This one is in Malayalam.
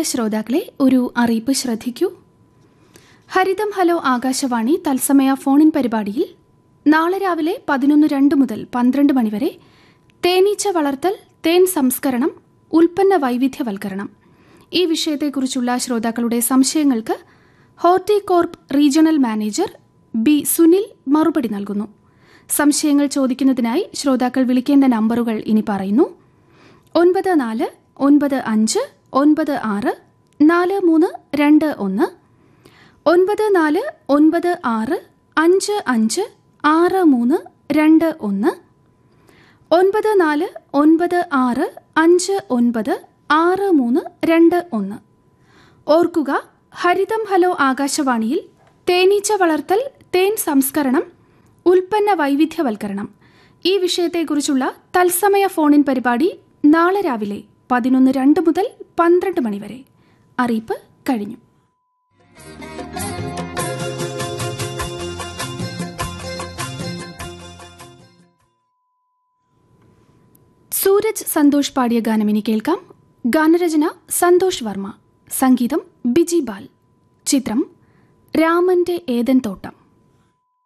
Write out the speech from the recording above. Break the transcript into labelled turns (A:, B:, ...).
A: ശ്രോതാക്കളെ ഒരു അറിയിപ്പ് ശ്രദ്ധിക്കൂ ഹരിതം ഹലോ ആകാശവാണി തത്സമയ ഫോണിൻ പരിപാടിയിൽ നാളെ രാവിലെ പതിനൊന്ന് രണ്ട് മുതൽ പന്ത്രണ്ട് മണിവരെ തേനീച്ച വളർത്തൽ തേൻ സംസ്കരണം ഉൽപ്പന്ന വൈവിധ്യവൽക്കരണം ഈ വിഷയത്തെക്കുറിച്ചുള്ള ശ്രോതാക്കളുടെ സംശയങ്ങൾക്ക് Horticorp regional manager B Sunil മറുപടി നൽകുന്നു സംശയങ്ങൾ ചോദിക്കുന്നതിനായി ശ്രോതാക്കൾ വിളിക്കേണ്ട നമ്പറുകൾ ഇനി പറയുന്നു ഒൻപത് നാല് ഒൻപത് അഞ്ച് ഒൻപത് ആറ് നാല് മൂന്ന് രണ്ട് ഒന്ന് ഒൻപത് നാല് ഒൻപത് ആറ് അഞ്ച് അഞ്ച് ആറ് മൂന്ന് രണ്ട് ഒന്ന് ഒൻപത് നാല് ഒൻപത് ആറ് അഞ്ച് ഒൻപത് ആറ് മൂന്ന് രണ്ട് ഒന്ന് ഓർക്കുക ഹരിതം ഹലോ ആകാശവാണിയിൽ തേനീച്ച വളർത്തൽ തേൻ സംസ്കരണം ഉൽപ്പന്ന വൈവിധ്യവൽക്കരണം ഈ വിഷയത്തെക്കുറിച്ചുള്ള തത്സമയ ഫോണിൻ പരിപാടി നാളെ രാവിലെ പതിനൊന്ന് രണ്ട് മുതൽ പന്ത്രണ്ട് മണിവരെ അറിയിപ്പ് കഴിഞ്ഞു സൂരജ് സന്തോഷ് പാടിയ ഗാനം ഇനി കേൾക്കാം ഗാനരചന സന്തോഷ് വർമ്മ സംഗീതം ബിജി ബാൽ ചിത്രം രാമന്റെ ഏതൻ തോട്ടം